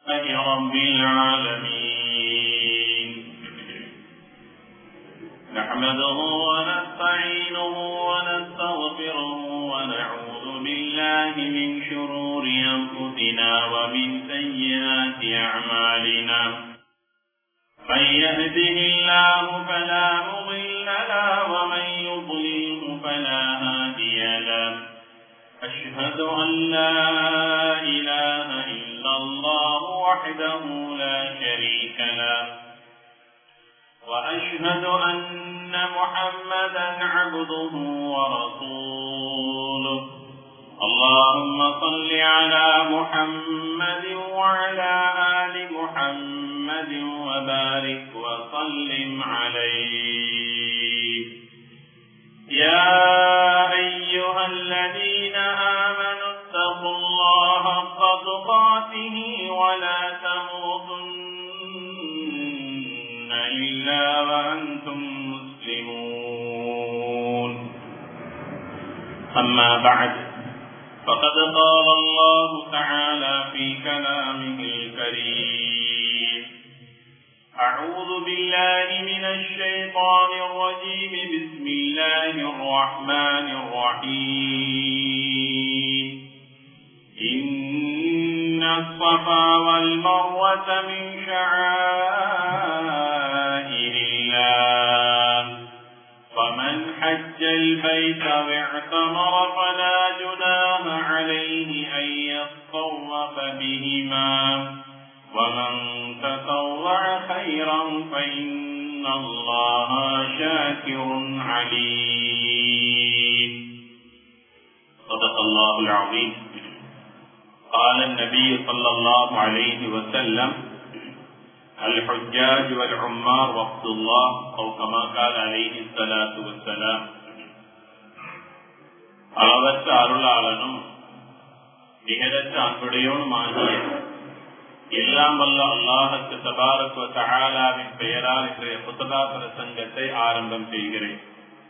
رب العالمين نحمده ونستعينه ونستغفره ونعوذ بالله من شرور أنفسنا ومن سيئات أعمالنا من يهده الله فلا مضل له ومن يضلله فلا هادي له أشهد أن لا إله إلا الله وحده لا شريك له وأشهد أن محمدا عبده ورسوله اللهم صل على محمد وعلى آل محمد وبارك وسلم عليه يا أيها الذين آمنوا اتقوا الله حق تقاته ولا تموتن إلا وأنتم مسلمون أما بعد فقد قال الله تعالى في كلامه الكريم أعوذ بالله من الشيطان الرجيم بسم الله الرحمن الرحيم إن الصفا والمروة من شعائر الله فمن حج البيت واعتمر فلا جناح عليه أن يطوف بهما ومن تطوع خيرا فإن الله شاكر عليم صدق الله العظيم قال النبي صلى الله عليه وسلم الحجاج والعمار وقت الله أو كما قال عليه الصلاة والسلام அளவற்ற அருளாளனும் நிகழற்ற அன்புடையோனும் ஆகிய எல்லாம் வல்ல அல்லாஹத்து தபாரத்துவ தகாலாவின் பெயரால் இன்றைய புத்தகா பிரசங்கத்தை ஆரம்பம் செய்கிறேன்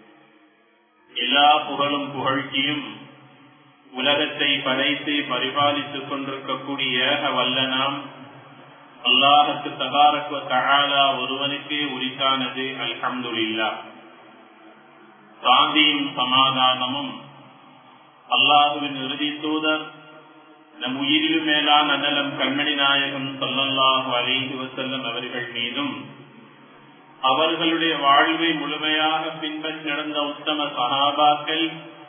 எல்லா புகழும் புகழ்ச்சியும் உலகத்தை படைத்து பரிபாலித்துக் கொண்டிருக்கக்கூடிய வல்ல நாம் அல்லாஹத்து தபாரத்துவ தகாலா ஒருவனுக்கே உரித்தானது அல்ஹம்துல்லா சாந்தியும் சமாதானமும் அல்லாஹுவின் இறுதி தூதர் நம் உயிரிலும் மேலான அண்ணலம் கண்மணி நாயகம் சொல்லல்லாஹு அலிஹி வசல்லம் அவர்கள் மீதும் அவர்களுடைய வாழ்வை முழுமையாக பின்பற்றி நடந்த உத்தம சகாபாக்கள்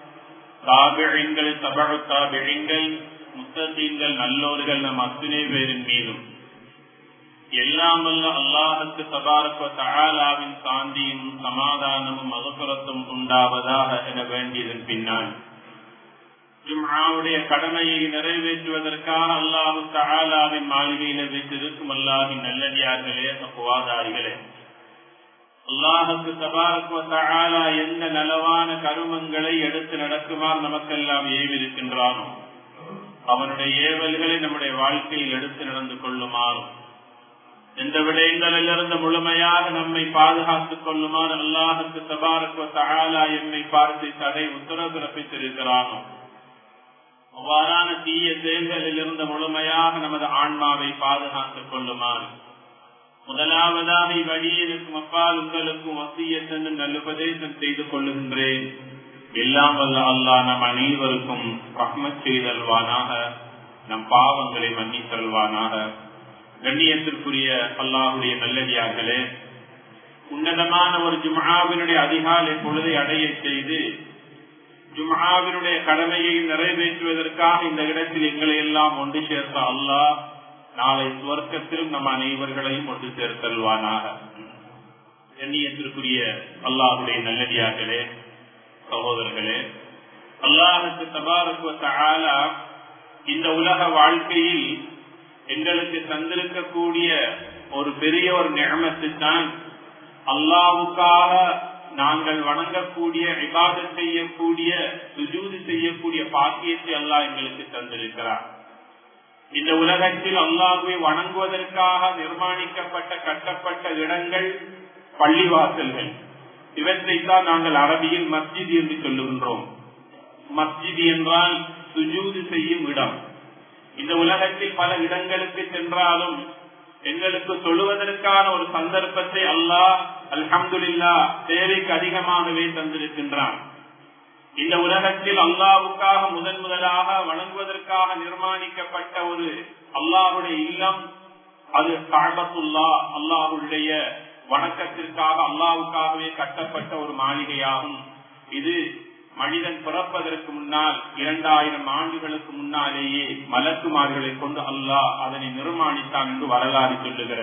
தாபிழிங்கள் தபழு தாபிழிங்கள் முத்தீன்கள் நல்லோர்கள் நம் அத்தனை பேரின் மீதும் எல்லாம் வல்ல அல்லாஹுக்கு தபாரக்க தகாலாவின் சாந்தியும் சமாதானமும் மகசுரத்தும் உண்டாவதாக என வேண்டியதன் பின்னால் ஜும்ஆவுடைய கடமையை நிறைவேற்றுவதற்காக அல்லாஹு தஆலாவின் மாளிகையில வைத்திருக்கும் அல்லாஹின் நல்லடியார்களே தப்புவாதாரிகளே அல்லாஹுக்கு தபாரக்கு தஆலா எந்த நலவான கருமங்களை எடுத்து நடக்குமாறு நமக்கெல்லாம் ஏவிருக்கின்றானோ அவனுடைய ஏவல்களை நம்முடைய வாழ்க்கையில் எடுத்து நடந்து கொள்ளுமாறும் எந்த விடயங்களிலிருந்து முழுமையாக நம்மை பாதுகாத்துக் கொள்ளுமாறு அல்லாஹுக்கு தபாரக்கு தஆலா எம்மை பார்த்து தடை உத்தரவு பிறப்பித்திருக்கிறானோ அவ்வாறான தீய செயல்களில் இருந்து முழுமையாக நமது ஆன்மாவை பாதுகாத்துக் கொள்ளுமாறு முதலாவதாக இவ்வழியில் இருக்கும் அப்பால் உங்களுக்கும் வசியத்தென்று நல்லுபதேசம் செய்து கொள்ளுகின்றேன் எல்லாம் வல்ல அல்லா நம் அனைவருக்கும் ரஹ்மத் செய்தல்வானாக நம் பாவங்களை மன்னித்தல்வானாக கண்ணியத்திற்குரிய அல்லாஹுடைய நல்லடியார்களே உன்னதமான ஒரு ஜும்ஆவினுடைய அதிகாலை பொழுதை அடைய செய்து ஜும்ஆவினுடைய கடமையை நிறைவேற்றுவதற்காக இந்த இடத்தில் எங்களை எல்லாம் ஒன்று சேர்த்த அல்லாஹ் நாளை சுவர்க்கத்திலும் நம் அனைவர்களையும் ஒன்று சேர்த்தல்வானாக எண்ணியத்திற்குரிய அல்லாஹுடைய நல்லடியார்களே சகோதரர்களே அல்லாஹுக்கு தபாரத்துவ இந்த உலக வாழ்க்கையில் எங்களுக்கு தந்திருக்கக்கூடிய ஒரு பெரிய ஒரு நியமத்து தான் அல்லாவுக்காக நாங்கள் வணங்கக்கூடிய விவாதம் செய்யக்கூடிய சுஜூது செய்யக்கூடிய பாக்கியத்தை அல்லாஹ் எங்களுக்கு தந்திருக்கிறார் இந்த உலகத்தில் அல்லாஹுவை வணங்குவதற்காக நிர்மாணிக்கப்பட்ட கட்டப்பட்ட இடங்கள் பள்ளிவாசல்கள் இவற்றைத்தான் நாங்கள் அரபியில் மஸ்ஜித் என்று சொல்லுகின்றோம் மஸ்ஜித் என்றால் சுஜூது செய்யும் இடம் இந்த உலகத்தில் பல இடங்களுக்கு சென்றாலும் எங்களுக்கு சொல்லுவதற்கான ஒரு சந்தர்ப்பத்தை அல்லாஹ் அல்ஹம்துலில்லா தேவைக்கு அதிகமாகவே தந்திருக்கின்றான் இந்த உலகத்தில் அல்லாவுக்காக முதன் முதலாக வணங்குவதற்காக நிர்மாணிக்கப்பட்ட ஒரு அல்லாஹுடைய இல்லம் அது காபத்துல்லா அல்லாஹுடைய வணக்கத்திற்காக அல்லாவுக்காகவே கட்டப்பட்ட ஒரு மாளிகையாகும் இது மனிதன் பிறப்பதற்கு முன்னால் இரண்டாயிரம் ஆண்டுகளுக்கு முன்னாலேயே மலக்குமார்களை கொண்டு அல்லாஹ் அதனை நிர்மாணித்தான் என்று வரலாறு சொல்லுகிறது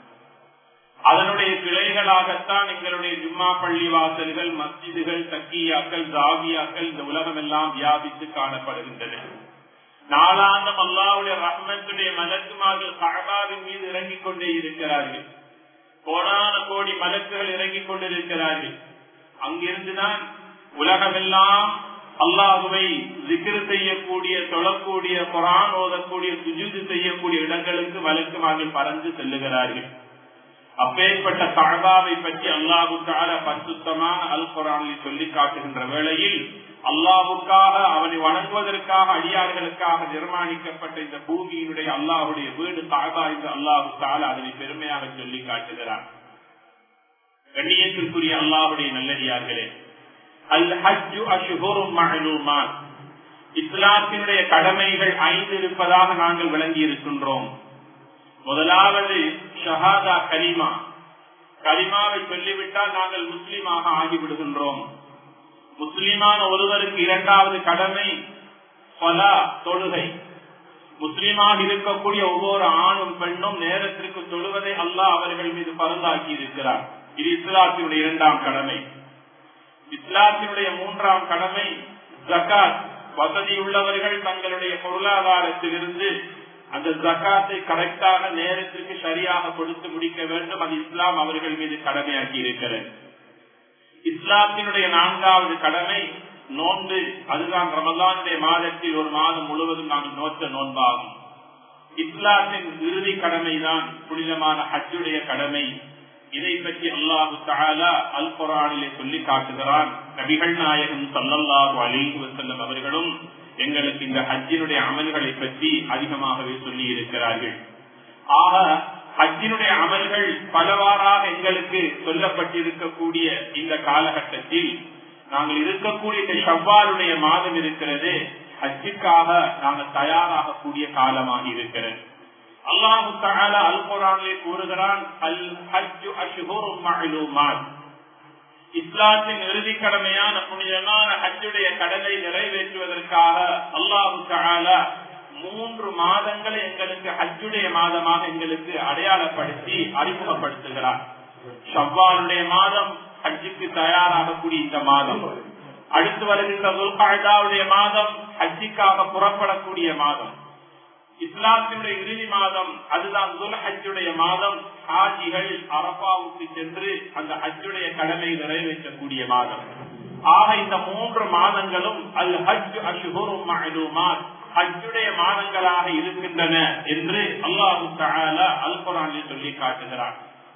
அதனுடைய கிளைகளாகத்தான் எங்களுடைய ஜும்மா பள்ளி வாசல்கள் மஸ்ஜிதுகள் தக்கியாக்கள் ஜாவியாக்கள் இந்த உலகம் எல்லாம் வியாபித்து காணப்படுகின்றன நாளாந்தம் அல்லாவுடைய ரஹ்மத்துடைய மலக்குமார்கள் கழகாவின் மீது இறங்கிக் கொண்டே இருக்கிறார்கள் கோடான கோடி மலக்குகள் இறங்கிக் கொண்டிருக்கிறார்கள் அங்கிருந்துதான் உலகமெல்லாம் அல்லாஹுவை திக்ரு செய்யக்கூடிய தொழக்கூடிய குரான் ஓதக்கூடிய சுஜூது செய்யக்கூடிய இடங்களுக்கு மலக்குமார்கள் பறந்து செல்லுகிறார்கள் அப்பேற்பட்ட கழகாவை பற்றி அல்லாஹு தால பரிசுத்தமான அல் குரானில் சொல்லி காட்டுகின்ற வேளையில் அல்லாவுக்காக அவனை வணங்குவதற்காக அடியார்களுக்காக நிர்மாணிக்கப்பட்ட இந்த பூமியினுடைய அல்லாஹுடைய வீடு காபா என்று அல்லாஹு தால அதனை பெருமையாக சொல்லி காட்டுகிறார் கண்ணியத்திற்குரிய அல்லாஹுடைய நல்லடியார்களே அல் ஹஜ்ஜு அஷுஹுரும் மஹலூமான் இஸ்லாத்தினுடைய கடமைகள் ஐந்து இருப்பதாக நாங்கள் விளங்கி இருக்கின்றோம் முதலாவது ஷஹாதா கலிமா கலிமாவை சொல்லிவிட்டால் நாங்கள் முஸ்லீமாக ஆகிவிடுகின்றோம் முஸ்லிமான ஒருவருக்கு இரண்டாவது கடமை பலா தொழுகை முஸ்லீமாக இருக்கக்கூடிய ஒவ்வொரு ஆணும் பெண்ணும் நேரத்திற்கு தொழுவதை அல்லாஹ் அவர்கள் மீது பருந்தாக்கி இருக்கிறார் இது இஸ்லாத்தினுடைய இரண்டாம் கடமை இஸ்லாத்தினுடைய மூன்றாம் கடமை ஜக்காத் வசதியுள்ளவர்கள் தங்களுடைய பொருளாதாரத்திலிருந்து அந்த ஜக்காத்தை கரெக்டாக நேரத்திற்கு சரியாக கொடுத்து முடிக்க வேண்டும் அது இஸ்லாம் அவர்கள் மீது கடமையாக்கி இருக்கிறது இஸ்லாத்தினுடைய நான்காவது கடமை நோன்பு அதுதான் ரமதானுடைய மாதத்தில் ஒரு மாதம் முழுவதும் நாம் நோற்ற நோன்பாகும் இஸ்லாத்தின் இறுதி கடமைதான் புனிதமான ஹஜ்ஜுடைய கடமை இதை பற்றி அல்லாஹு தாலா அல் குரானிலே சொல்லி காட்டுகிறான் நபிகள் நாயகம் சல்லல்லாஹு அலிஹி வசல்லம் அவர்களும் எங்களுக்கு இந்த ஹஜ்ஜினுடைய அமல்களை பற்றி அதிகமாகவே சொல்லி இருக்கிறார்கள் ஆக ஹஜ்ஜினுடைய அமல்கள் பலவாறாக எங்களுக்கு சொல்லப்பட்டிருக்கக்கூடிய இந்த காலகட்டத்தில் நாங்கள் இருக்கக்கூடிய இந்த ஷவ்வாலுடைய மாதம் இருக்கிறது ஹஜ்ஜுக்காக நாங்கள் தயாராகக்கூடிய காலமாக இருக்கிறது அல்லாஹு தஆலா அல் குர்ஆனிலே கூறுகிறான் அல் ஹஜ்ஜு அஷ்ஹுரும் மஅலூமாத் இஸ்லாத்தின் இறுதி கடமையான புனிதமான ஹஜ்ஜுடைய கடனை நிறைவேற்றுவதற்காக அல்லாஹு தஆலா மூன்று மாதங்களை எங்களுக்கு ஹஜ்ஜுடைய மாதமாக எங்களுக்கு அடையாளப்படுத்தி அறிமுகப்படுத்துகிறார் ஷவ்வாலுடைய மாதம் ஹஜ்ஜுக்கு தயாராகக்கூடிய இந்த மாதம் அடுத்து வருகின்ற துல்காய்தாவுடைய மாதம் ஹஜ்ஜிக்காக புறப்படக்கூடிய மாதம் இஸ்லாத்தினுடைய இறுதி மாதம் அதுதான் துல் ஹஜ்ஜுடைய மாதம் ஹாஜிகள் அரபாவுக்கு சென்று அந்த ஹஜ்ஜுடைய கடமை நிறைவேற்றக்கூடிய மாதம் ஆக இந்த மூன்று மாதங்களும் அல் ஹஜ் அஷ்ஹுரும் மஅலூமாத் ஹஜ்ஜுடைய மாதங்களாக இருக்கின்றன என்று அல்லாஹு தஆலா அல் குர்ஆனில் சொல்லி காட்டுகிறார்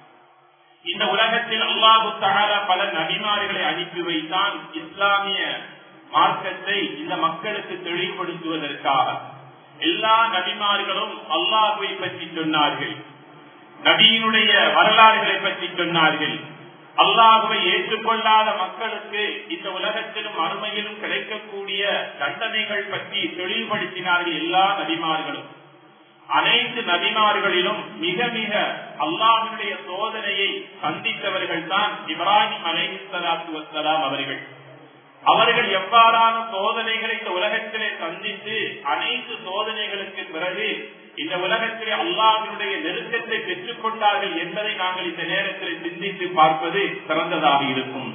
இந்த உலகத்தில் அல்லாஹு தஆலா பல நபிமார்களை அனுப்பி வைத்தான் இஸ்லாமிய மார்க்கத்தை இந்த மக்களுக்கு தெளிவுபடுத்துவதற்காக எல்லா நபிமார்களும் அல்லாஹுவை பற்றி சொன்னார்கள் நபியினுடைய வரலாறுகளை பற்றி சொன்னார்கள் அல்லாஹுவை ஏற்றுக்கொள்ளாத மக்களுக்கு இந்த உலகத்திலும் அருமையிலும் கிடைக்கக்கூடிய தண்டனைகள் பற்றி தெளிவுபடுத்தினார்கள் எல்லா நபிமார்களும் அனைத்து நபிமார்களிலும் மிக மிக அல்லாஹினுடைய சோதனையை சந்தித்தவர்கள் தான் இப்ராஹிம் அலைஹிஸ்லாத்து வசலாம் அவர்கள் அவர்கள் எவ்வாறான சோதனைகளை இந்த உலகத்திலே சந்தித்து அனைத்து சோதனைகளுக்கு பிறகு இந்த உலகத்திலே அல்லாஹினுடைய நெருக்கத்தை பெற்றுக் கொண்டார்கள் என்பதை நாங்கள் இந்த நேரத்தில் சிந்தித்து பார்ப்பது சிறந்ததாக இருக்கும்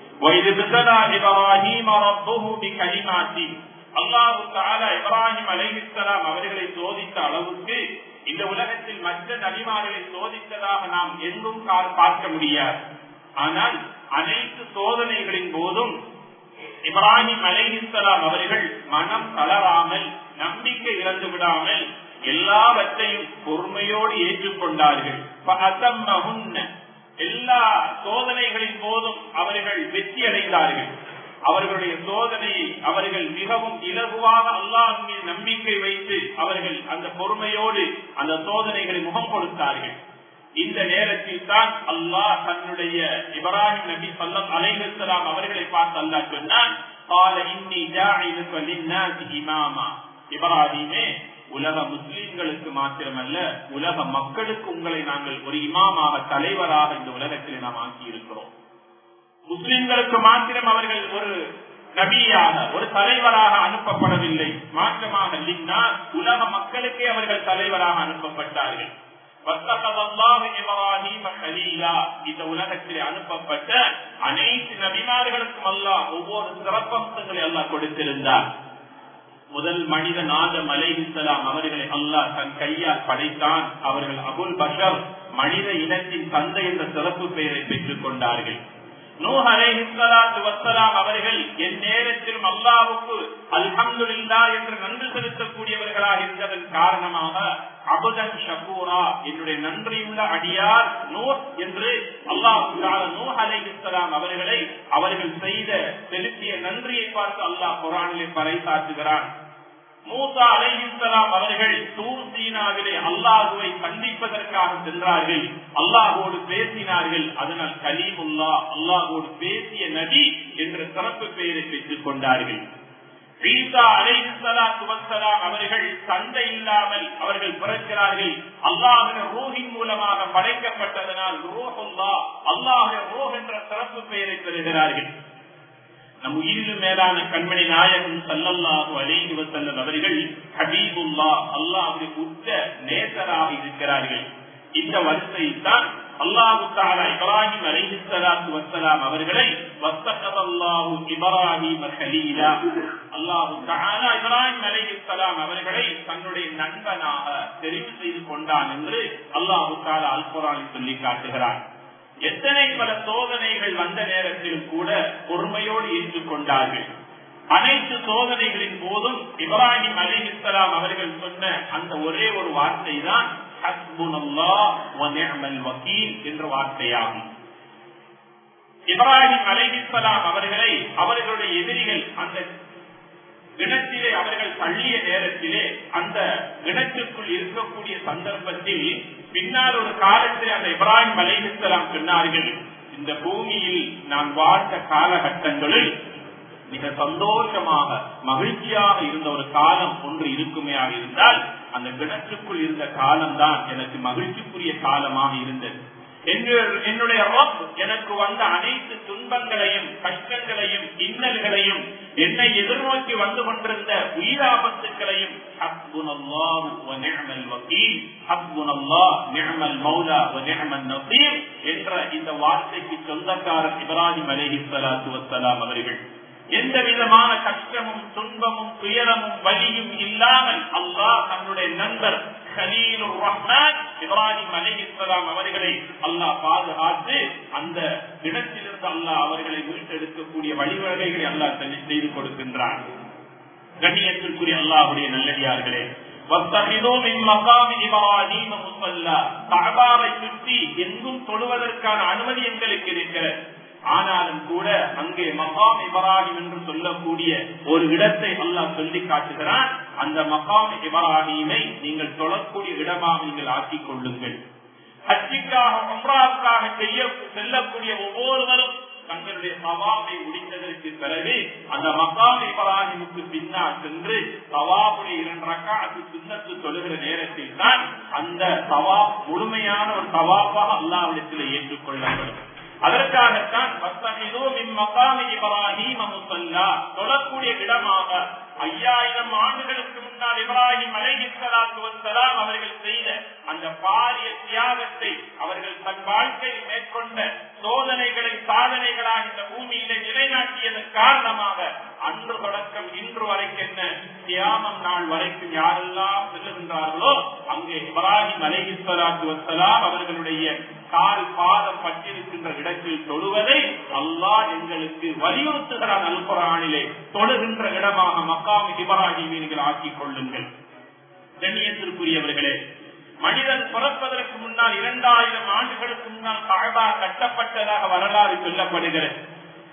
அல்லாஹு தாலா இப்ராஹிம் அலைஹிஸ்லாம் அவர்களை சோதித்த அளவுக்கு இந்த உலகத்தில் மற்ற நபிமார்களை சோதித்ததாக நாம் எங்கும் பார்க்க முடியாது ஆனால் அனைத்து சோதனைகளின் போதும் இப்ராஹிம் அலைஹிஸ்லாம் அவர்கள் மனம் தளராமல் நம்பிக்கை இழந்து விடாமல் எல்லாவற்றையும் பொறுமையோடு ஏற்றுக்கொண்டார்கள் எல்லா சோதனைகளின் போதும் அவர்கள் வெற்றி அடைந்தார்கள் அவர்களுடைய சோதனையை அவர்கள் மிகவும் இலகுவாக அல்லாஹ் மீது நம்பிக்கை வைத்து அவர்கள் அந்த பொறுமையோடு அந்த சோதனைகளை முகம் கொடுத்தார்கள் இந்த நேரத்தில் தான் அல்லாஹ் தன்னுடைய இப்ராஹிம் நபி சொல்லம் அலைஹலாம் அவர்களை பார்த்து அல்லாஹ் சொன்னான் இப்ராஹிமே உலக முஸ்லிம்களுக்கு மாத்திரமல்ல உலக மக்களுக்கு உங்களை நாங்கள் ஒரு இமாமாக தலைவராக இந்த உலகத்தில் நாம் ஆக்கி இருக்கிறோம் முஸ்லிம்களுக்கு மாத்திரம் அவர்கள் ஒரு நபியாக ஒரு தலைவராக அனுப்பப்படவில்லை மாற்றமாக இல்லைன்னா உலக மக்களுக்கே அவர்கள் தலைவராக அனுப்பப்பட்டார்கள் இந்த உலகத்திலே அனுப்பப்பட்ட அனைத்து நபிமார்களுக்கும் அல்ல ஒவ்வொரு சிறப்பம்சங்களை எல்லாம் கொடுத்திருந்தார் முதல் மனிதன் ஆதம் அலைஹிஸ்லாம் அவர்களை அல்லாஹ் தன் கையால் படைத்தான் அவர்கள் அபுல் பஷர் மனித இனத்தின் தந்தை என்ற சிறப்பு பெயரை பெற்றுக் கொண்டார்கள் நூஹ் அலைஹிஸ்லாத்து வசலாம் அவர்கள் என் நேரத்திலும் அல்லாவுக்கு அல்ஹம்துல்லா என்று நன்றி செலுத்தக்கூடியவர்களாக இருந்ததன் காரணமாக அபுதன் ஷபூரா என்னுடைய நன்றியுள்ள அடியார் நூர் என்று அல்லாஹ் நூஹ் அலைஹிஸ்லாம் அவர்களை அவர்கள் செய்த செலுத்திய நன்றியை பார்த்து அல்லாஹ் குரானிலே பறைசாற்றுகிறான் மூசா அலைஹிஸ்லாம் அவர்கள் தூர் சீனாவிலே அல்லாஹுவை சந்திப்பதற்காக சென்றார்கள் அல்லாஹோடு பேசினார்கள் அதனால் கலீமுல்லா அல்லாஹோடு பேசிய நபி என்ற சிறப்பு பெயரை பெற்றுக் கொண்டார்கள் ஈசா அலைஹிஸ்ஸலாத்து வஸ்ஸலாம் அவர்கள் தந்தை இல்லாமல் அவர்கள் பிறக்கிறார்கள் அல்லாஹின் ரூஹின் மூலமாக படைக்கப்பட்டதனால் ரூஹுல்லா அல்லாஹின் ரூஹ் என்ற சிறப்பு பெயரை பெறுகிறார்கள் நம் உயிரிலும் மேலான கண்மணி நாயகம் சல்லல்லாஹு அலைஹி வஸல்லம் அவர்கள் ஹபீபுல்லா அல்லாஹ்வுடைய உச்ச நேசராக இருக்கிறார்கள் இந்த வரிசையில் தான் அல்லாஹு தாலா இப்ராஹிம் அலைஹிஸ்ஸலாத்து வஸ்ஸலாம் அவர்களை வஸ்தகல்லாஹு இப்ராஹிம் கலீலா அல்லாஹு தஆலா இப்ராஹிம் அலைஹிஸ்ஸலாம் அவர்களை தன்னுடைய நண்பனாக தெரிவு செய்து கொண்டான் என்று அல்லாஹு தாலா அல் குர்ஆனில் சொல்லி காட்டுகிறார் எத்தனை பல சோதனைகள் வந்த நேரத்திலும் கூட பொறுமையோடு ஏற்றுக்கொண்டார்கள் அனைத்து சோதனைகளின் போதும் இப்ராஹிம் அலிஹிஸ்லாம் அவர்கள் சொன்ன அந்த ஒரே ஒரு வார்த்தை தான் என்ற வார்த்தையாகும் இப்ராஹிம் அலிஹிஸ்லாம் அவர்களை அவர்களுடைய எதிரிகள் அந்த கிணத்திலே அவர்கள் தள்ளிய நேரத்திலே அந்த கிணற்றுக்குள் இருக்கக்கூடிய சந்தர்ப்பத்தில் பின்னால் ஒரு காலத்தில் அந்த இப்ராஹிம் அலைஹிஸ்லாம் சொன்னார்கள் இந்த பூமியில் நான் வாழ்ந்த காலகட்டங்களில் மிக சந்தோஷமாக மகிழ்ச்சியாக இருந்த ஒரு காலம் ஒன்று இருக்குமையாக இருந்தால் அந்த கிணற்றுக்குள் இருந்த காலம்தான் எனக்கு மகிழ்ச்சிக்குரிய காலமாக இருந்தது என்னுடைய ரப் எனக்கு வந்த அனைத்து துன்பங்களையும் கஷ்டங்களையும் இன்னல்களையும் என்னை எதிர்நோக்கி வந்து கொண்டிருந்த உயிராபத்துக்களையும் என்ற இந்த வார்த்தைக்கு சொந்தக்காரர் இப்ராஹிம் அலேஹி சலாத்து வசலாம் அவர்கள் எந்த விதமான கஷ்டமும் துன்பமும் துயரமும் வலியும் இல்லாமல் அல்லாஹ் தன்னுடைய நண்பர் கலீலுர் ரஹ்மான் இப்ராஹிம் அலிஹிஸ்லாம் அவர்களை அல்லாஹ் பாதுகாத்து அந்த இடத்திலிருந்து அல்லாஹ் அவர்களை மீட்டெடுக்கக்கூடிய வழிவகைகளை அல்லாஹ் செய்து கொடுக்கின்றான் கண்ணியத்திற்குரிய அல்லாஹுடைய நல்லடியார்களே சுற்றி எங்கும் தொழுவதற்கான அனுமதி எங்களுக்கு இருக்கிறது ஆனாலும் கூட அங்கே மகாம் இபராஹிம் என்று சொல்லக்கூடிய ஒரு இடத்தை அல்லாஹ் சொல்லி காட்டுகிறான் அந்த மகாம் இபராஹிமை நீங்கள் தொழக்கூடிய இடமாக நீங்கள் ஆக்கிக் கொள்ளுங்கள் ஹஜ்ஜிக்காக ஒன்றாவுக்காக செய்ய செல்லக்கூடிய ஒவ்வொருவரும் தங்களுடைய சவாபை முடித்ததற்கு பிறகு அந்த மகாம் இபராஹிமுக்கு பின்னால் சென்று சவாபுடைய இரண்டு ரக்காத்து சுண்ணத்து தொழுகிற நேரத்தில் தான் அந்த சவா முழுமையான ஒரு சவாபாக அல்லாவிடத்தில் ஏற்றுக்கொள்ளப்படும் அதற்காகத்தான் தொழக்கூடிய இடமாக ஐயாயிரம் ஆண்டுகளுக்கு முன்னால் இப்ராஹிம் அலைஹிஸ்லாத்து வந்தலாம் அவர்கள் செய்த அந்த பாரிய தியாகத்தை அவர்கள் தன் வாழ்க்கையில் மேற்கொண்ட சோதனைகளை சாதனைகளாக இந்த பூமியில நிலைநாட்டியதன் காரணமாக அன்று தொடக்கம் இன்று வரைக்கென்ன தியாகம் நாள் வரைக்கும் யாரெல்லாம் செல்லுகின்றார்களோ அங்கே இப்ராஹிம் அலைஹிஸ்லாத்து வந்தலாம் அவர்களுடைய கால் பாதம் பட்டிருக்கின்ற இடத்தில் தொழுவதை அல்லாஹ் எங்களுக்கு வலியுறுத்துகிறார் அல்குரானிலே தொழுகின்ற இடமாக மக்காமி இப்ராஹிமை நீங்கள் ஆக்கிக் கொள்ளுங்கள் கண்ணியத்திற்குரியவர்களே மனிதன் பிறப்பதற்கு முன்னால் இரண்டாயிரம் ஆண்டுகளுக்கு முன்னால் காபா கட்டப்பட்டதாக வரலாறு சொல்லப்படுகிறது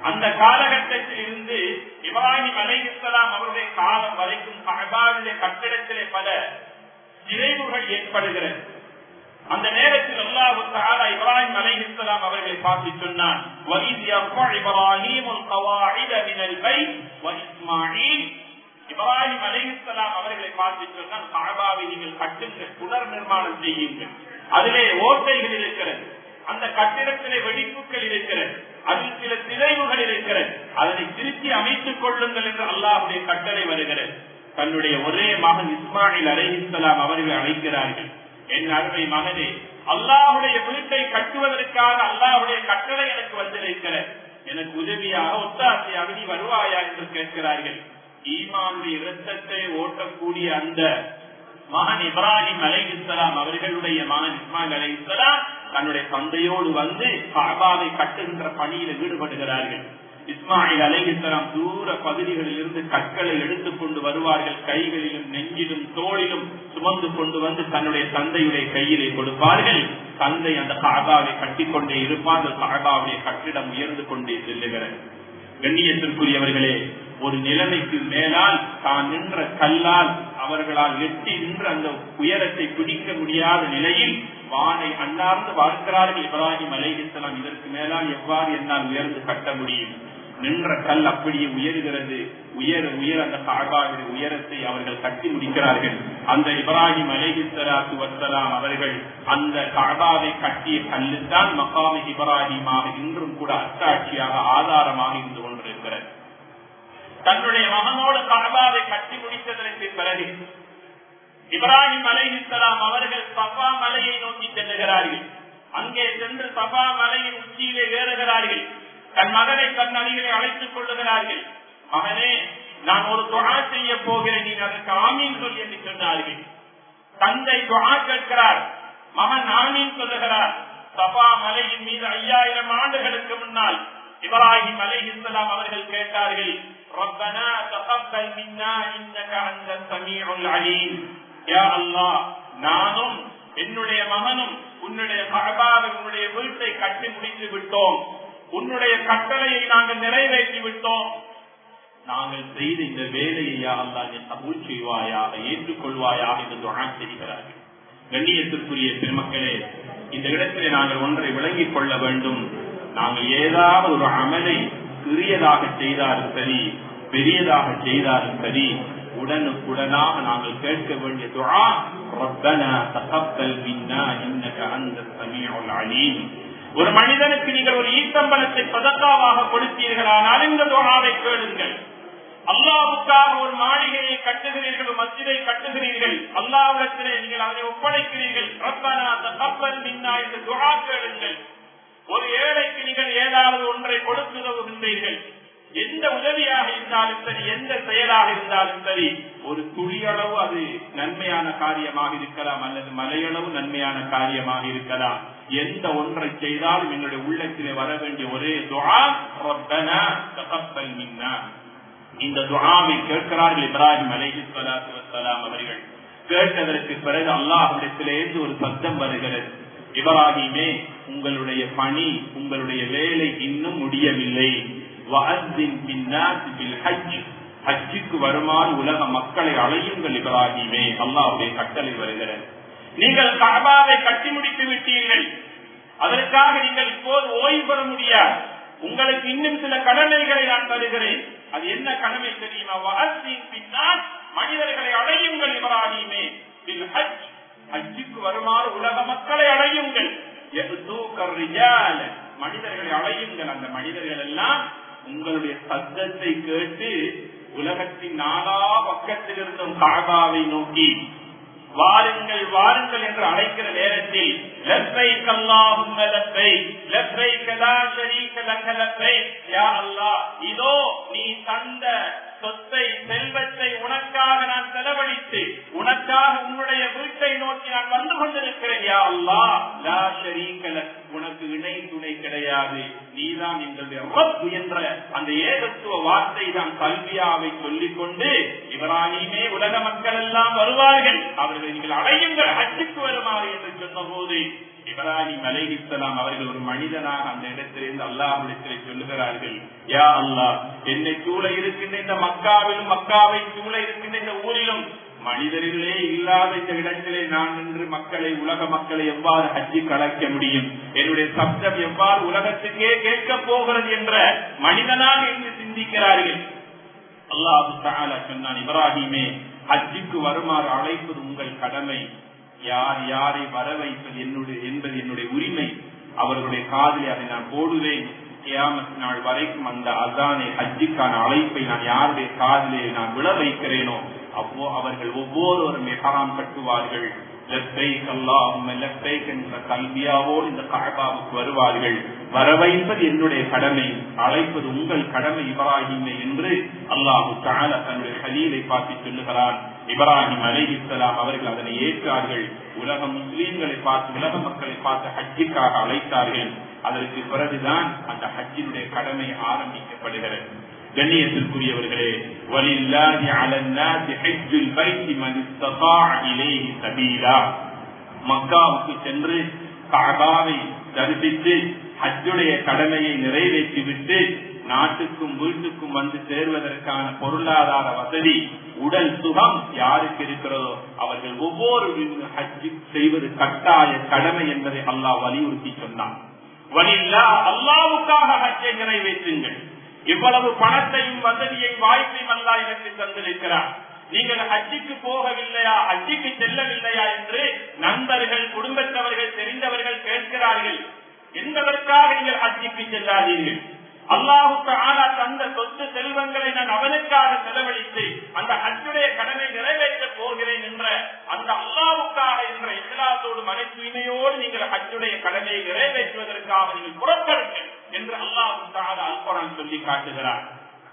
அந்த காலகட்டத்தில் இருந்து இப்ராஹிம் அலைஹிஸ்லாம் அவருடைய காலம் வரைக்கும் கபாவிலே கட்டிடத்திலே பல நிறைவுகள் ஏற்படுகிறது அந்த நேரத்தில் அல்லாஹு தஆலா இப்ராஹிம் அலைஹிஸ்ஸலாம் அவர்களை பார்த்து சொன்னான் வஇத் யர்ஃபு இப்ராஹீமுல் கவாயித மினல் பைத் வ இஸ்மாஈல் இப்ராஹிம் அலைஹிஸ்ஸலாம் அவர்களை பார்த்து சொன்னான் கஅபாவை நீங்கள் கட்டுங்கள் புனர் நிர்மாணம் செய்யுங்கள் அதிலே ஓட்டைகள் இருக்கிறது அந்த கட்டிடத்திலே வெடிப்புகள் இருக்கிறது அதில் சில சிதைவுகள் இருக்கிறது அதனை திருத்தி அமைத்துக் கொள்ளுங்கள் என்று அல்லாஹுடைய கட்டளை வருகிறது தன்னுடைய ஒரே மகன் இஸ்மாயில் அலைஹிஸ்ஸலாம் அவர்களை அழைக்கிறார்கள் என் அருமை மகனே அல்லாஹுடைய வீட்டை கட்டுவதற்காக அல்லாஹுடைய கட்டளை எனக்கு வந்திருக்கிறது எனக்கு உதவியாக ஒத்தாசையாக நீ வருவாயா என்று கேட்கிறார்கள் ஈமானுடைய இரத்தத்தை ஓட்டக்கூடிய அந்த மகன் இப்ராஹிம் அலை இஸ்லாம் அவர்களுடைய மகன் இஸ்மாயில் அலை இஸ்லாம் தன்னுடைய தந்தையோடு வந்து காபாவை கட்டுகின்ற பணியில் ஈடுபடுகிறார்கள் இஸ்மாயில் அலைஹிஸ்லாம் தூர பகுதிகளில் இருந்து கற்களை எடுத்துக் கொண்டு வருவார்கள் கைகளிலும் நெஞ்சிலும் தோளிலும் சுமந்து கொண்டு வந்து தன்னுடைய தந்தையுடைய கையிலே கொடுப்பார்கள் தந்தை அந்த காபாவை கட்டிக்கொண்டே இருப்பார்கள் காபாவுடைய கட்டிடம் உயர்ந்து கொண்டே செல்லுகிறது கண்ணியத்திற்குரியவர்களே ஒரு நிலைமைக்கு மேலால் தான் நின்ற கல்லால் அவர்களால் எட்டி நின்ற அந்த உயரத்தை பிடிக்க முடியாத நிலையில் வானை அண்ணார்ந்து வாழ்க்கிறார்கள் இப்ராஹிம் அலைஹிஸ்லாம் இதற்கு மேலால் எவ்வாறு என்னால் உயர்ந்து கட்ட முடியும் நின்ற கல் அப்படியே உயர்கிறது உயர உயர அந்த காபாவின் உயரத்தை அவர்கள் கட்டி முடிக்கிறார்கள் அந்த இப்ராஹிம் அலைஹிஸ்லாத்து வசலாம் அவர்கள் அந்த காபாவை கட்டிய கல்லுத்தான் மகாமி இப்ராஹிமாக இன்றும் கூட அத்தாட்சியாக ஆதாரமாக இருந்து கொண்டிருக்கிறது தன்னுடைய மகனோடு காபாவை கட்டி முடித்ததற்கு பிறகு இப்ராஹிம் அலைஹிஸ்லாம் அவர்கள் சபா மலையை நோக்கி செல்லுகிறார்கள் அங்கே சென்று சபா மலையின் உச்சியிலே ஏறுகிறார்கள் தன் மகனை தன் அணிகளை அழைத்துக் கொள்ளுகிறார்கள் மகனே நான் ஒரு தொழா செய்ய போகிறேன் நீ அதற்கு ஆமீன் சொல் என்று சொன்னார்கள் தந்தை தொழா கேட்கிறார் மகன் ஆமீன் சொல்லுகிறார் சபா மலையின் மீது ஐயாயிரம் ஆண்டுகளுக்கு முன்னால் இப்ராஹிம் அலை இஸ்லாம் அவர்கள் கேட்டார்கள் ربنا تقبل منا انك انت السميع العليم يا الله நானும் என்னுடைய மகனும் உன்னுடைய கபாவை உன்னுடைய வீட்டை கட்டி முடித்து விட்டோம் உன்னுடைய கட்டளையை நாங்கள் நிறைவேற்றி விட்டோம் நாங்கள் செய்த இந்த வேலையை அல்லா நீ கபூல் செய்வாயாக ஏற்றுக்கொள்வாயாக என்று துணா செய்கிறார்கள் கண்ணியத்திற்குரிய பெருமக்களே இந்த இடத்திலே நாங்கள் ஒன்றை விளங்கிக் கொள்ள வேண்டும் நாங்கள் ஏதாவது ஒரு அமலை சிறியதாக செய்தாலும் சரி பெரியதாக செய்தாலும் சரி உடனுக்குடனாக நாங்கள் கேட்க வேண்டிய துழா ربنا تقبل منا انك انت السميع العليم ஒரு மனிதனுக்கு நீங்கள் ஒரு ஈத்தம்பலத்தை பதக்காவாக கொடுத்தீர்களானால் இந்த துவாவை கேளுங்கள் அல்லாவுக்காக ஒரு மாளிகையை கட்டுகிறீர்கள் ஒரு மசிதை கட்டுகிறீர்கள் அல்லாவிடத்திலே நீங்கள் அதனை ஒப்படைக்கிறீர்கள் ரப்பனா தகப்பல் மின்னா என்று துவா கேளுங்கள் ஒரு ஏழைக்கு நீங்கள் ஏதாவது ஒன்றை கொடுத்து உதவுகின்றீர்கள் எந்த உதவியாக இருந்தாலும் சரி எந்த செயலாக இருந்தாலும் சரி ஒரு துளியளவு அது நன்மையான காரியமாக இருக்கலாம் அல்லது மலையளவு நன்மையான காரியமாக இருக்கலாம் எந்த ஒன்றை செய்தாலும் என்னுடைய உள்ளத்திலே வர வேண்டிய ஒரே துவா ரப்பனா தகப்பல் மின்னா இந்த துவாவை கேட்கிறார்கள் இப்ராஹிம் அலைஹி ஸலாத்து வஸ்ஸலாம் அவர்கள் கேட்டதற்கு பிறகு அல்லாஹ்விடத்திலிருந்து ஒரு சத்தம் வருகிறது இப்ராஹிமே உங்களுடைய பணி உங்களுடைய வேலை இன்னும் முடியவில்லை ஹஜ்ஜுக்கு வருமாறு உலக மக்களை அழையுங்கள் இப்ராஹிமே அல்லாவுடைய கட்டளை வருகிறது நீங்கள் கபாவை கட்டி முடித்து விட்டீர்கள் அதற்காக நீங்கள் இப்போது ஓய்வு பெற முடியாது உங்களுக்கு இன்னும் சில கடமைகளை நான் தருகிறேன் அது என்ன கடமை தெரியுமா வாழ்க்கையின் பின்னால் மனிதர்களை அடையுங்கள் இப்ராஹிமே ஹஜ்ஜுக்கு வருமாறு உலக மக்களை அடையுங்கள் மனிதர்களை அடையுங்கள் அந்த மனிதர்கள் எல்லாம் உங்களுடைய சத்தத்தை கேட்டு உலகத்தின் நாலா பக்கத்தில் இருந்தும் காபாவை நோக்கி வாருங்கள் வாருங்கள் என்று அழைக்கிற நேரத்தில் லெஃப்ரை கல்லாஹும் லெஃப்ரை லெஃப்ரை கலா ஷரீக லக லெஃப்ரை யா அல்லாஹ் இதோ நீ தந்த சொத்தை செல்வத்தை உனக்காக நான் செலவழித்து உனக்காக உன்னுடைய வீட்டை நோக்கி நான் வந்து கொண்டிருக்கிறேன் யா அல்லா லா ஷரீக உனக்கு இணை துணை கிடையாது நீதான் எங்களுடைய ரப்பு என்ற அந்த ஏகத்துவ வார்த்தை தான் கல்வியாவை சொல்லிக் கொண்டு இவராணியுமே உலக மக்கள் எல்லாம் வருவார்கள் அவர்களை நீங்கள் அடையுங்கள் அச்சுக்கு வருமாறு என்று சொன்ன போது இப்ராஹிம் அலைஹிஸ்லாம் அவர்கள் ஒரு மனிதனாக அந்த இடத்திலிருந்து அல்லாஹிடத்திலே சொல்லுகிறார்கள் யா அல்லாஹ் என்னை சூழ இருக்கின்ற இந்த மக்காவிலும் மக்காவை சூழ இருக்கின்ற இந்த ஊரிலும் மனிதர்களே இல்லாத இந்த இடத்திலே நான் நின்று மக்களை உலக மக்களை எவ்வாறு ஹஜ்ஜி கலைக்க முடியும் என்னுடைய சப்தம் எவ்வாறு உலகத்துக்கே கேட்க போகிறது என்ற மனிதனாக என்று சிந்திக்கிறார்கள் அல்லாஹு தாலா சொன்னான் இப்ராஹிமே ஹஜ்ஜுக்கு வருமாறு அழைப்பது உங்கள் கடமை யார் யாரை வர வைப்பது என்னுடைய என்பது என்னுடைய உரிமை அவர்களுடைய காதலை அதை நான் போடுவேன் கியாமத் நாள் வரைக்கும் அந்த அதானை ஹஜ்ஜுக்கான அழைப்பை நான் யாருடைய காதலை நான் விழ வைக்கிறேனோ அப்போ அவர்கள் ஒவ்வொருவரும் மெஹராம் கட்டுவார்கள் லெப்பைக் அல்லாஹும் லெப்பைக் என்ற கல்வியாவோடு இந்த கழபாவுக்கு வருவார்கள் வர வைப்பது என்னுடைய கடமை அழைப்பது உங்கள் கடமை இப்ராஹிமை என்று அல்லாஹு தால தன்னுடைய ஹலீலை பார்த்து சொல்லுகிறான் இப்ராஹிம் அலைஹிஸ்லாம் அவர்கள் அதனை ஏற்றார்கள் உலக முஸ்லீம்களை பார்த்து உலக மக்களை பார்த்து ஹஜ்ஜிக்காக அழைத்தார்கள் அதற்கு பிறகுதான் அந்த ஹஜ்ஜினுடைய கடமை ஆரம்பிக்கப்படுகிறது கண்ணியத்திற்குரியவர்களே வலில்லாஹி அலன்னாசி ஹஜ்ஜுல் பைத்தி மன் இஸ்ததாஅ இலைஹி சபீலா மக்காவுக்கு சென்று கஅபாவை தரிசித்து ஹஜ்ஜுடைய கடமையை நிறைவேற்றிவிட்டு நாட்டுக்கும் வீட்டுக்கும் வந்து சேர்வதற்கான பொருளாதார வசதி உடல் சுகம் யாருக்கு இருக்கிறதோ அவர்கள் ஒவ்வொரு ஹஜ்ஜி செய்வது கட்டாய கடமை என்பதை அல்லாஹ் வலியுறுத்தி சொன்னான் வலில்லா அல்லாவுக்காக ஹஜ்ஜை நிறைவேற்றுங்கள் இவ்வளவு பணத்தையும் வசதியையும் வாய்ப்பையும் அல்லா எனக்கு தந்திருக்கிறார் நீங்கள் ஹஜ்ஜிக்கு போகவில்லையா ஹஜ்ஜிக்கு செல்லவில்லையா என்று நண்பர்கள் குடும்பத்தவர்கள் தெரிந்தவர்கள் கேட்கிறார்கள் என்பதற்காக நீங்கள் ஹஜ்ஜிக்கு செல்லாதீர்கள் அல்லாஹுக்கு ஆனா தந்த சொத்து செல்வங்களை நான் அவனுக்காக செலவழித்து அந்த ஹஜ்ஜுடைய கடனை நிறைவேற்ற போகிறேன் என்ற அந்த அல்லாவுக்காக என்ற இஸ்லாத்தோடு மனை தூய்மையோடு நீங்கள் ஹஜ்ஜுடைய கடனை நிறைவேற்றுவதற்காக நீங்கள் புறப்படுங்கள் என்று அல்லாஹு தாலா அல்குரான் சொல்லி காட்டுகிறார்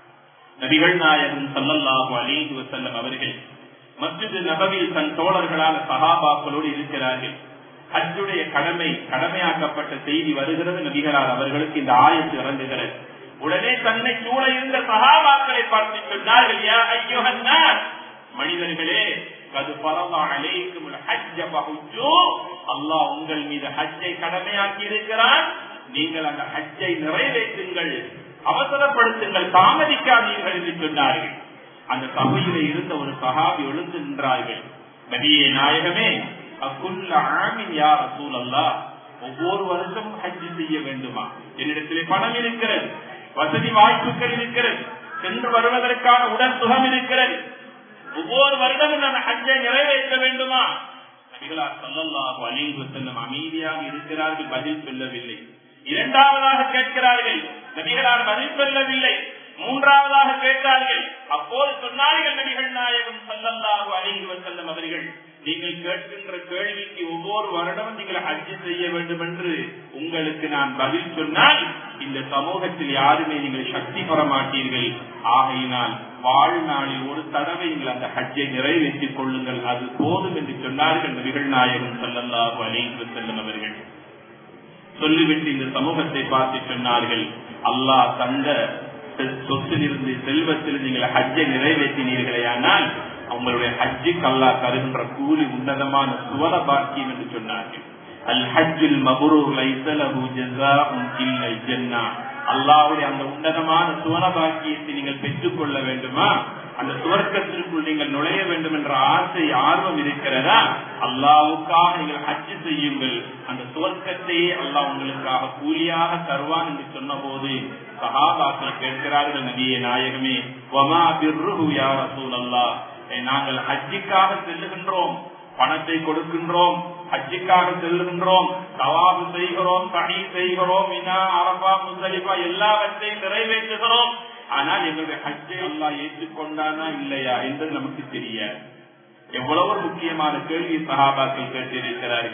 நபிகள் நாயகம் சல்லல்லாஹு அலிஹி வசல்லம் அவர்கள் மஸ்ஜித் நபவில் தன் தோழர்களான சஹாபாக்களோடு இருக்கிறார்கள் ஹஜ்ஜுடைய கடமை கடமையாக்கப்பட்ட செய்தி வருகிறது நபிகளால் அவர்களுக்கு இந்த ஆயத்து இறங்குகிறது உடனே தன்னை சூழ இருந்த சகாபாக்களை பார்த்து சொன்னார்கள் யா ஐயோகன்னார் மனிதர்களே அது பரவா அலைக்கும் ஹஜ்ஜ பகுஜோ அல்லாஹ் உங்கள் மீது ஹஜ்ஜை கடமையாக்கி இருக்கிறான் நீங்கள் அந்த ஹஜ்ஜை நிறைவேற்றுங்கள் அவசரப்படுத்துங்கள் தாமதிக்காதீர்கள் என்று சொன்னார்கள் அந்த சபையிலே இருந்த ஒரு சகாபி எழுந்து நின்றார்கள் நபியே நாயகமே அக்குள்ள ஆமின் யார் அசூல் அல்லா ஒவ்வொரு வருஷமும் ஹஜ் செய்ய வேண்டுமா என்னிடத்திலே பணம் இருக்கிறது வசதி வாய்ப்புகள் இருக்கிறது சென்று வருவதற்கான உடல் சுகம் இருக்கிறது ஒவ்வொரு வருடமும் நான் ஹஜ்ஜை நிறைவேற்ற வேண்டுமா நபிகளார் சொல்லல்லாஹு அலிங்கு செல்லும் அமைதியாக இருக்கிறார்கள் பதில் சொல்லவில்லை இரண்டாவதாக கேட்கிறார்கள் நபிகளார் பதில் சொல்லவில்லை மூன்றாவதாக கேட்டார்கள் அப்போது சொன்னார்கள் நபிகள் நாயகம் சல்லல்லாஹு அலிங்கு செல்லும் அவர்கள் நீங்கள் கேட்கின்ற கேள்விக்கு ஒவ்வொரு வருடமும் நீங்கள் ஹஜ்ஜு செய்ய வேண்டும் என்று உங்களுக்கு நான் பதில் சொன்னால் இந்த சமூகத்தில் யாருமே நீங்கள் சக்தி பெற மாட்டீர்கள் ஆகையினால் வாழ்நாளில் ஒரு தடவை நீங்கள் அந்த ஹஜ்ஜை நிறைவேற்றிக் கொள்ளுங்கள் அது போதும் என்று சொன்னார்கள் நபிகள் நாயகம் சல்லல்லாஹு அலிங்கு செல்லும் அவர்கள் சொல்லிவிட்டு இந்த சமூகத்தை பார்த்து சொன்னார்கள் அல்லாஹ் தந்த சொத்திலிருந்து செல்வத்தில் நீங்கள் ஹஜ்ஜை நிறைவேற்றினீர்களே ஆனால் அவங்களுடைய ஹஜ்ஜுக்கு அல்லா தருகின்ற கூலி உன்னதமான சுவர பாக்கியம் என்று சொன்னார்கள் அல் ஹஜ்ஜுல் மபுரூர் லைசலஹு ஜஸாஉன் இல்லல் ஜன்னா அல்லாஹ்வுடைய அந்த உன்னதமான சுவர பாக்கியத்தை நீங்கள் பெற்றுக்கொள்ள வேண்டுமா அந்த சுவர்க்கத்திற்குள் நீங்கள் நுழைய வேண்டும் என்ற ஆசை ஆர்வம் இருக்கிறதா அல்லாவுக்காக நீங்கள் ஹஜ்ஜு செய்யுங்கள் அந்த சுவர்க்கத்தையே அல்லாஹ் உங்களுக்காக கூலியாக தருவான் என்று சொன்ன போது சஹாபாக்கள் கேட்கிறார்கள் நபியே நாயகமே வமா பிர்ருஹு யா ரசூலல்லாஹ் நாங்கள் ஹஜ்ஜிக்காக செல்லுகின்றோம் பணத்தை கொடுக்கின்றோம் ஹஜ்ஜிக்காக செல்லுகின்றோம் தவாபு செய்கிறோம் தனி செய்கிறோம் இனா அரபா முசலிபா எல்லாவற்றையும் நிறைவேற்றுகிறோம் ஆனால் எங்களுடைய ஹஜ்ஜை அல்லா ஏற்றுக்கொண்டானா இல்லையா என்பது நமக்கு தெரியாது எவ்வளவு ஒரு முக்கியமான கேள்வி சகாபாக்கள் கேட்டிருக்கிறார்கள்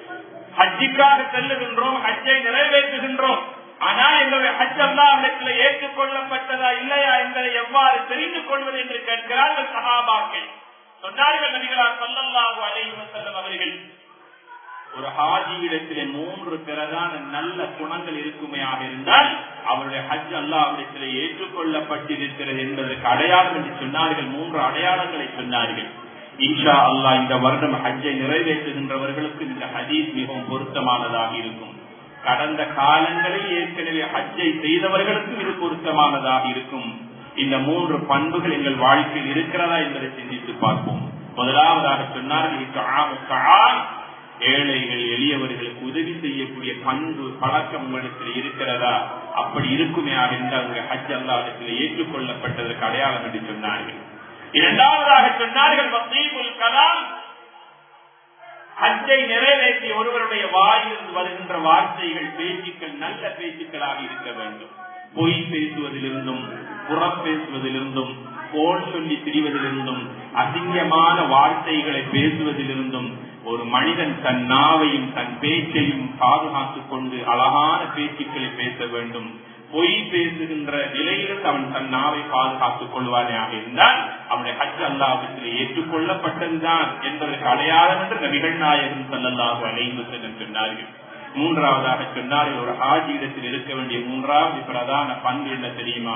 ஹஜ்ஜிக்காக செல்லுகின்றோம் ஹஜ்ஜை நிறைவேற்றுகின்றோம் ஆனால் எங்களுடைய ஹஜ் அல்லாஹிடத்தில் ஏற்றுக்கொள்ளப்பட்டதா இல்லையா என்பதை எவ்வாறு தெரிந்து கொள்வது என்று கேட்கிறார்கள் சகாபாக்கள் சொன்னார்கள் நபிகளார் சொல்லல்லாஹு அலைஹி வஸல்லம் அவர்கள் ஒரு ஹாஜியிடத்திலே மூன்று பிரதான நல்ல குணங்கள் இருக்குமையாக இருந்தால் அவருடைய ஹஜ் அல்லாவிடத்திலே ஏற்றுக்கொள்ளப்பட்டிருக்கிறது என்பதற்கு அடையாளம் என்று சொன்னார்கள் மூன்று அடையாளங்களை சொன்னார்கள் இன்ஷா அல்லாஹ் இந்த வருடம் ஹஜ்ஜை நிறைவேற்றுகின்றவர்களுக்கு இந்த ஹதீஸ் மிகவும் பொருத்தமானதாக இருக்கும் கடந்த காலங்களில் ஏற்கனவே ஹஜ்ஜை செய்தவர்களுக்கும் இது பொருத்தமானதாக இருக்கும் இந்த மூன்று பண்புகள் எங்கள் வாழ்க்கையில் இருக்கிறதா என்பதை சிந்தித்து பார்ப்போம் முதலாவதாக சொன்னார்கள் ஏழைகள் எளியவர்களுக்கு உதவி செய்யக்கூடிய பண்பு பழக்கம் உங்களிடத்தில் இருக்கிறதா அப்படி இருக்குமே என்றால் உங்கள் ஹஜ் அல்லாடத்தில் ஏற்றுக்கொள்ளப்பட்டதற்கு அடையாளம் என்று சொன்னார்கள் இரண்டாவதாக சொன்னார்கள் வசீபுல் கலாம் ஹஜ்ஜை நிறைவேற்றிய ஒருவருடைய வாயிலிருந்து வருகின்ற வார்த்தைகள் பேச்சுக்கள் நல்ல பேச்சுக்களாக இருக்க வேண்டும் பொய் பேசுவதிலிருந்தும் புறம் பேசுவதிலிருந்தும் கோல் சொல்லி திரிவதிலிருந்தும் அசிங்கமான வார்த்தைகளை பேசுவதிலிருந்தும் ஒரு மனிதன் தன் நாவையும் தன் பேச்சையும் பாதுகாத்துக் கொண்டு அழகான பேச்சுக்களை பேச வேண்டும் பொய் பேசுகின்ற நிலையிலிருந்து அவன் தன் நாவை பாதுகாத்துக் கொள்வானே இருந்தால் அவனுடைய ஹஜ் அல்லாவிற்கு ஏற்றுக்கொள்ளப்பட்டதுதான் என்பதற்கு அடையாளம் என்று நபிகள் நாயகன் சல்லல்லாஹு அலைந்து செல்லும் சொன்னார்கள் மூன்றாவதாக சொன்னார்கள் ஒரு ஹாஜி இடத்தில் இருக்க வேண்டிய மூன்றாவது பிரதான பண்பு என்ன தெரியுமா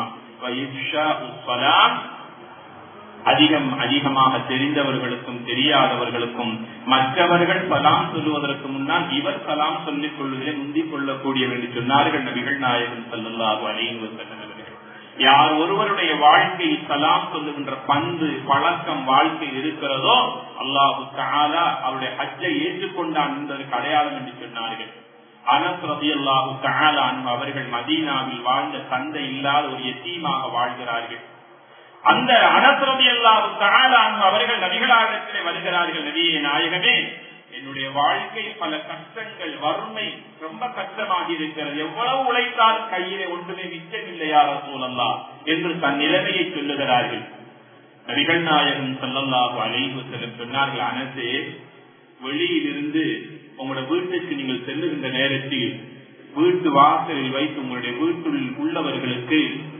அதிகம் அதிகமாக தெரிந்தவர்களுக்கும் தெரியாதவர்களுக்கும் மற்றவர்கள் சலாம் சொல்லுவதற்கு முன்னால் இவர் சலாம் சொல்லிக் கொள்வதிலே முந்திக் கொள்ளக்கூடிய என்று சொன்னார்கள் நபிகள் நாயகன் சல்லாஹு அலைந்து செல்லுங்கள் யார் ஒருவருடைய வாழ்க்கையில் சலாம் சொல்லுகின்ற பண்பு பழக்கம் வாழ்க்கை இருக்கிறதோ அல்லாஹு தாலா அவருடைய ஹஜ்ஜை ஏற்றுக்கொண்டான் என்பதற்கு அடையாளம் என்று சொன்னார்கள் அனஸ் ரதி அல்லாஹு தாலான் அவர்கள் மதீனாவில் வாழ்ந்த தந்தை இல்லாத ஒரு எத்தீமாக வாழ்கிறார்கள் அந்த அனசரதி அல்லாஹு தாலான் அவர்கள் நபிகளாரிடத்திலே வருகிறார்கள் நபியே நாயகமே என்னுடைய வாழ்க்கை பல கஷ்டங்கள் வறுமை ரொம்ப கஷ்டமாகி இருக்கிறது எவ்வளவு உழைத்தால் கையிலே ஒன்றுமே மிச்சமில்லையார சூழல்லா என்று தன் நிலைமையை சொல்லுகிறார்கள் நபிகள் நாயகம் சொல்லல்லாஹு அலைவு செல்லும் சொன்னார்கள் அனசே வெளியிலிருந்து உங்களோட வீட்டுக்கு நீங்கள் செல்லுகின்ற நேரத்தில் வீட்டு வாசலில் வைத்து உங்களுடைய வீட்டில் உள்ளவர்களுக்கு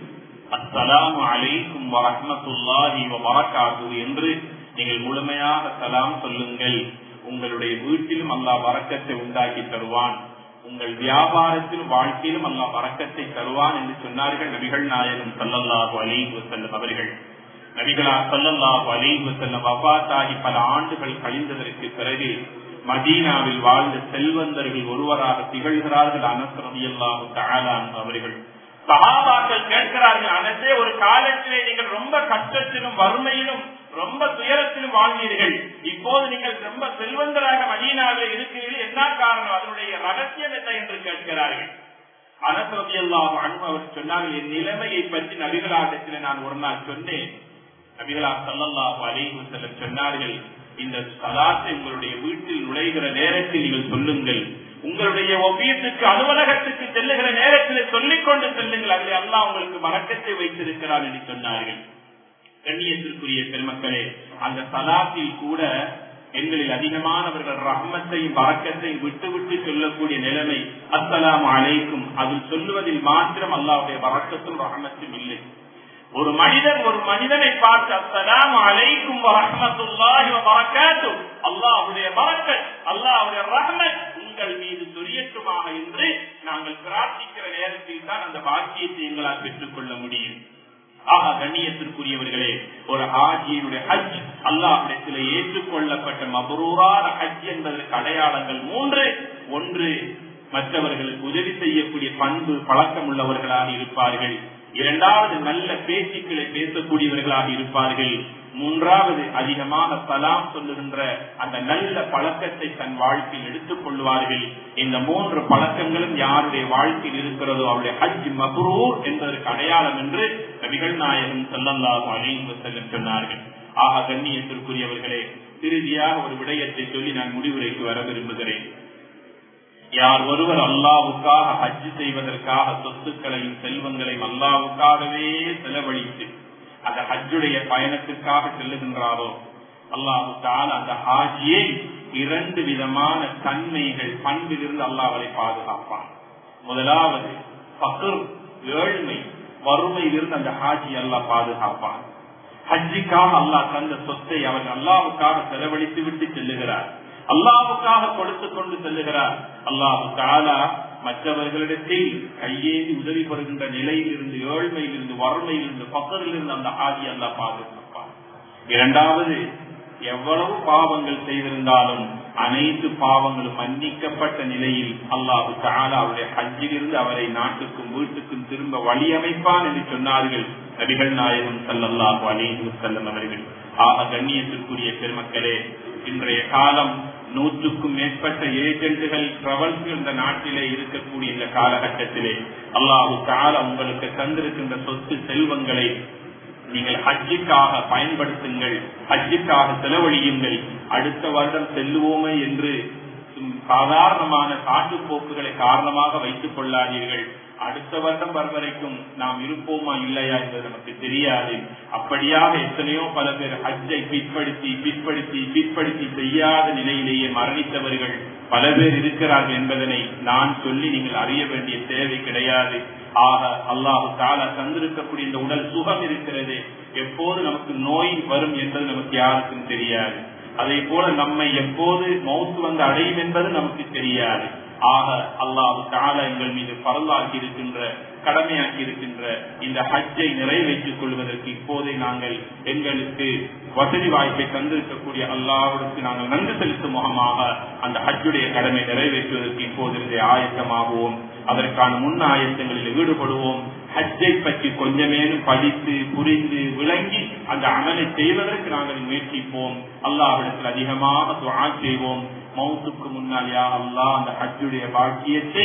அஸ்ஸலாமு அலைக்கும் வரஹமத்துல்லாஹி வரகாத்து என்று நீங்கள் முழுமையாக சலாம் சொல்லுங்கள் உங்களுடைய வீட்டிலும் அல்லாஹ் வரக்கத்தை உண்டாக்கி தருவான் உங்கள் வியாபாரத்திலும் வாழ்க்கையிலும் அல்லாஹ் வரக்கத்தை தருவான் என்று சொன்னார்கள் நபிகள் நாயகம் சல்லல்லாஹு அலைஹி செல்லும் அவர்கள் நபிகளா சல்லல்லாஹு அலைஹி செல்லும் வபாத்தாகி பல ஆண்டுகள் கழிந்ததற்கு பிறகு மதீனாவில் வாழ்ந்த செல்வந்தர்கள் ஒருவராக திகழ்கிறார்கள் அனசரதி அல்லாஹு தஆலான் அவர்கள் சகாபாக்கள் கேட்கிறார்கள் அனசே ஒரு காலத்திலே நீங்கள் ரொம்ப கஷ்டத்திலும் வறுமையிலும் ரொம்ப துயரத்திலும் வாழ்வீர்கள் இப்போது நீங்கள் ரொம்ப செல்வந்தராக மதீனாவில் இருக்கிறீர்கள் என்ன காரணம் அதனுடைய ரகசியம் என்ன என்று கேட்கிறார்கள் அனசரதியல்லாஹு அன்பு அவர் சொன்னார்கள் என் நிலைமையை பற்றி நபிகளாட்டத்தில் நான் ஒரு நாள் சொன்னேன் நபிகளா சல்லல்லாஹு அலைஹி செல்லம் சொன்னார்கள் இந்த சலாத்தை உங்களுடைய வீட்டில் நுழைகிற நேரத்தில் நீங்கள் சொல்லுங்கள் உங்களுடைய ஒப்பியத்துக்கு அலுவலகத்துக்கு செல்லுகிற நேரத்தில் சொல்லிக் கொண்டு செல்லுங்கள் அதில் அல்லா உங்களுக்கு வழக்கத்தை வைத்திருக்கிறார் என்று சொன்னார்கள் கண்ணியத்திற்குரிய பெருமக்களே அந்த சலாத்தில் கூட எங்களில் அதிகமானவர்கள் ரஹ்மத்தையும் வழக்கத்தையும் விட்டு விட்டு சொல்லக்கூடிய நிலைமை அஸ்ஸலாம் அழைக்கும் அதில் சொல்லுவதில் மாத்திரம் அல்லாவுடைய வழக்கத்தும் ரஹமத்தும் இல்லை ஒரு மனிதன் ஒரு மனிதனை பார்த்து அஸ்ஸலாம் அலைக்கும் வரஹமத்துல்லாஹி வரகாத்து அல்லாஹ்வுடைய பரக்கத் அல்லாஹ்வுடைய ரஹ்மத் உங்கள் மீது சொரியட்டுமாக என்று நாங்கள் பிரார்த்திக்கிற நேரத்தில் தான் அந்த பாக்கியத்தை எங்களால் பெற்றுக் கொள்ள முடியும் ஆக கண்ணியத்திற்குரியவர்களே ஒரு ஹாஜியினுடைய ஹஜ் அல்லாஹிடத்தில் ஏற்றுக்கொள்ளப்பட்ட மபரூரான ஹஜ் என்பதற்கு அடையாளங்கள் மூன்று ஒன்று மற்றவர்களுக்கு உதவி செய்யக்கூடிய பண்பு பழக்கம் உள்ளவர்களாக இருப்பார்கள் இரண்டாவது நல்ல பேச்சுக்களை பேசக்கூடியவர்களாக இருப்பார்கள் மூன்றாவது அதிகமாக சலாம் சொல்லுகின்ற அந்த நல்ல பழக்கத்தை தன் வாழ்க்கையில் எடுத்துக் கொள்வார்கள் இந்த மூன்று பழக்கங்களும் யாருடைய வாழ்க்கையில் இருக்கிறதோ அவருடைய ஹஜ் மபரூர் என்பதற்கு அடையாளம் என்று நபிகள் நாயகம் செல்லல்லாகும் அலைந்து செல்லும் சொன்னார்கள் ஆக கண்ணியத்திற்குரியவர்களே இறுதியாக ஒரு விடயத்தை சொல்லி நான் முடிவுரைக்கு வர விரும்புகிறேன் யார் ஒருவர் அல்லாவுக்காக ஹஜ் செய்வதற்காக சொத்துக்களையும் செல்வங்களையும் அல்லாவுக்காகவே செலவழித்து அந்த ஹஜ்ஜுடைய பயணத்திற்காக செல்லுகின்றாரோ அல்லாஹு தால அந்த ஹாஜியை இரண்டு விதமான தன்மைகள் பண்பிலிருந்து அல்லாஹரை பாதுகாப்பான் முதலாவது பகர் ஏழ்மை வறுமையிலிருந்து அந்த ஹாஜி அல்லாஹ் பாதுகாப்பான் ஹஜ்ஜிக்காக அல்லாஹ் தந்த சொத்தை அவர் அல்லாவுக்காக செலவழித்து விட்டு செல்லுகிறார் அல்லாவுக்காக கொடுத்து கொண்டு செல்லுகிறார் அல்லாஹு தாலா மற்றவர்களிடத்தில் கையேந்தி உதவி பெறுகின்ற நிலையில் இருந்து ஏழ்மையிலிருந்து வறுமையிலிருந்து பக்கத்திலிருந்து அந்த ஆதி அல்லா பாதுகாப்பார் இரண்டாவது எவ்வளவு பாவங்கள் செய்திருந்தாலும் அனைத்து பாவங்களும் மன்னிக்கப்பட்ட நிலையில் அல்லாஹு தாலா அவருடைய ஹஜ்ஜில் இருந்து அவரை நாட்டுக்கும் வீட்டுக்கும் திரும்ப வழி அமைப்பான் என்று சொன்னார்கள் நபிகள் நாயகம் சல்லல்லாஹு அலைஹி செல்லம் அவர்கள் ஆக கண்ணியத்திற்குரிய பெருமக்களே இன்றைய காலம் நூற்றுக்கும் மேற்பட்ட ஏஜென்ட்டுகள் டிராவல்ஸ் இந்த நாட்டிலே இருக்கக்கூடிய இந்த காலகட்டத்திலே அல்லாஹு தாலா உங்களுக்கு தந்திருக்கின்ற சொத்து செல்வங்களை நீங்கள் ஹஜ்ஜிக்காக பயன்படுத்துங்கள் ஹஜ்ஜிக்காக செலவழியுங்கள் அடுத்த வருடம் செல்லுவோமே என்று சாதாரணமான காட்டுப்போக்குகளை காரணமாக வைத்துக் கொள்ளாதீர்கள் அடுத்த வருடம் வரைக்கும் நாம் இருப்போமா இல்லையா என்பது நமக்கு தெரியாது அப்படியாக எத்தனையோ பல பேர் ஹஜ்ஜை பிற்படுத்தி பிற்படுத்தி பிற்படுத்தி செய்யாத நிலையிலேயே மரணித்தவர்கள் பல பேர் இருக்கிறார்கள் என்பதனை நான் சொல்லி நீங்கள் அறிய வேண்டிய தேவை கிடையாது ஆக அல்லாஹு தாலா தந்திருக்கக்கூடிய இந்த உடல் சுகம் இருக்கிறது எப்போது நமக்கு நோய் வரும் என்பது நமக்கு யாருக்கும் தெரியாது அதே போல நம்மை எப்போது மௌத்து வந்து அடையும் என்பது நமக்கு தெரியாது ஆக அல்லாஹு தாலா எங்கள் மீது பரலாக்கி இருக்கின்ற கடமையாக்கி இருக்கின்ற இந்த ஹஜ்ஜை நிறைவேற்றிக் கொள்வதற்கு இப்போதே நாங்கள் எங்களுக்கு வசதி வாய்ப்பை தந்திருக்கக்கூடிய அல்லாஹுக்கு நாங்கள் நன்றி செலுத்தும் முகமாக அந்த ஹஜ்ஜுடைய கடமை நிறைவேற்றுவதற்கு இப்போதிருந்தே ஆயத்தமாகுவோம் அதற்கான முன் ஆயத்தங்களில் ஈடுபடுவோம் ஹஜ்ஜை பற்றி கொஞ்சமேனும் படித்து புரிந்து விளங்கி அந்த அமலை செய்வதற்கு நாங்கள் முயற்சிப்போம் அல்லாஹிடத்தில் அதிகமாக துவா செய்வோம் மௌத்துக்கு முன்னால் யா அல்லா அந்த ஹஜ்ஜுடைய பாக்கியத்தை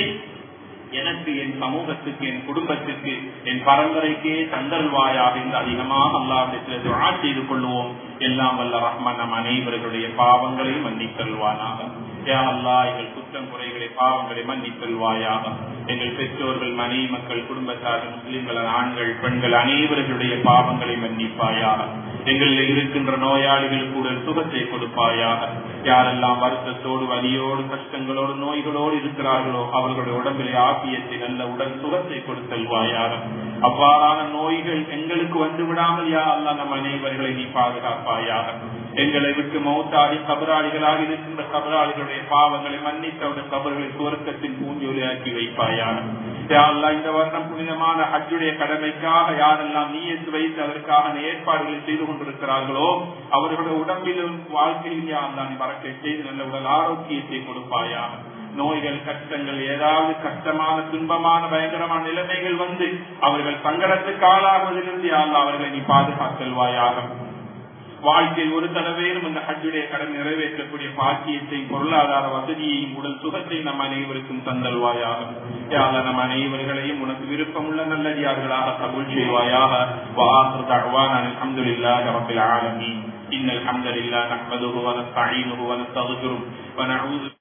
எனக்கு என் சமூகத்துக்கு என் குடும்பத்துக்கு என் பரம்பரைக்கே தந்தல்வாயாக என்று அதிகமாக அல்லாவிடத்தில் துவா செய்து கொள்வோம் எல்லாம் வல்ல ரஹ்மான் நம் அனைவர்களுடைய பாவங்களை மன்னித்தல்வானாக யா அல்லா எங்கள் குற்றம் குறைகளை பாவங்களை மன்னித்தல்வாயாக எங்கள் பெற்றோர்கள் மனைவி மக்கள் குடும்பத்தார்கள் முஸ்லிம்கள் ஆண்கள் பெண்கள் அனைவர்களுடைய பாவங்களை மன்னிப்பாயாக எங்களில் இருக்கின்ற நோயாளிகள் கூட சுகத்தை கொடுப்பாயாக யாரெல்லாம் வருத்தத்தோடு வலியோடு கஷ்டங்களோடு நோய்களோடு இருக்கிறார்களோ அவர்களுடைய உடம்பிலே ஆபியத்தை நல்ல உடல் சுகத்தை கொடுத்தல்வாயாக அவ்வாறான நோய்கள் எங்களுக்கு வந்து விடாமல் யா அல்லா நம் அனைவர்களை நீ பாதுகாப்பாயாக எங்களை விட்டு மௌத்தாடி கபராளிகளாக இருக்கின்ற கபராளிகளுடைய பாவங்களை மன்னித்தவுடைய கபர்களை சுவர்க்கத்தின் பூஞ்சொலியாக்கி வைப்பாயாக இந்த வருடம் புனிதமான ஹஜ்ஜுடைய கடமைக்காக யாரெல்லாம் நீயத்து வைத்து அதற்கான ஏற்பாடுகளை செய்து கொண்டிருக்கிறார்களோ அவர்களுடைய உடம்பிலும் வாழ்க்கையில் யாரெல்லாம் வரக்கை செய்து நல்ல உடல் ஆரோக்கியத்தை கொடுப்பாயாக நோய்கள் கஷ்டங்கள் ஏதாவது கஷ்டமான துன்பமான பயங்கரமான நிலைமைகள் வந்து அவர்கள் சங்கடத்துக்கு ஆளாகுவதிலிருந்து யாரெல்லாம் அவர்களை நீ பாதுகாத்தல்வாயாக வாழ்க்கையில் ஒரு தடவையிலும் இந்த ஹஜ்ஜுடைய கடன் நிறைவேற்றக்கூடிய பாக்கியத்தையும் பொருளாதார வசதியையும் உடல் சுகத்தையும் நம் அனைவருக்கும் தந்தல்வாயாக யாத நம் அனைவர்களையும் உனக்கு விருப்பமுள்ள நல்லடியார்களாக கபூல் செய்வாயாக வாசு தகவான் அலமதுல்லாஹ் ரபில் ஆலமீன் إن الحمد لله نحمده ونستعينه ونستغفره ونعوذ